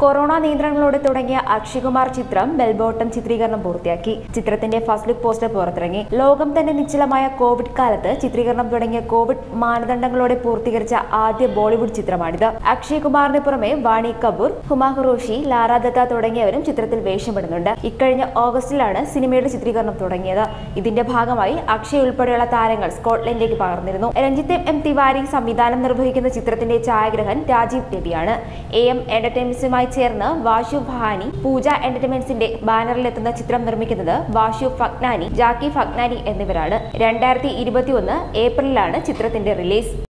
corona നിയന്ത്രണങ്ങളോടെ തുടങ്ങിയ അക്ഷയ്കുമാർ ചിത്രം ബെൽബോട്ടം ചിത്രീകരണം പൂർത്തിയാക്കി ചിത്രത്തിന്റെ ഫസ്റ്റ് ലുക്ക് പോസ്റ്റർ പുറത്തിറങ്ങി ലോകം തന്നെ നിശ്ചലമായ കോവിഡ് കാലത്ത് ചിത്രീകരണം തുടങ്ങിയ കോവിഡ് മാനദണ്ഡങ്ങളോടെ പൂർത്തീകരിച്ച ആദ്യ ബോളിവുഡ് ചിത്രമാണിത് അക്ഷയ് കുമാറിന് പുറമെ വാണി കപൂർ ഹുമ ഖുറോഷി ലാറ ദത്ത തുടങ്ങിയവരും ചിത്രത്തിൽ വേഷമിടുന്നുണ്ട് ഇക്കഴിഞ്ഞ ഓഗസ്റ്റിലാണ് സിനിമയുടെ ചിത്രീകരണം തുടങ്ങിയത് ഇതിന്റെ ഭാഗമായി അക്ഷയ് ഉൾപ്പെടെയുള്ള താരങ്ങൾ സ്കോട്ട്ലൻഡിലേക്ക് പകർന്നിരുന്നു രഞ്ജിത്ത് എം തിവാരി സംവിധാനം നിർവഹിക്കുന്ന ചിത്രത്തിന്റെ ഛായാഗ്രഹൻ രാജീവ് രവിയാണ് എ എം എന്റർടൈൻമെന്റ്സുമായി ചേർന്ന് വാഷു ഭഹാനി പൂജ എന്റർടൈൻമെന്റ്സിന്റെ ബാനറിലെത്തുന്ന ചിത്രം നിർമ്മിക്കുന്നത് വാഷു ഫഗ്നാനി ജാക്കി ഫഗ്നാനി എന്നിവരാണ് രണ്ടായിരത്തി ഇരുപത്തി ഒന്ന് ഏപ്രിലാണ് ചിത്രത്തിന്റെ റിലീസ്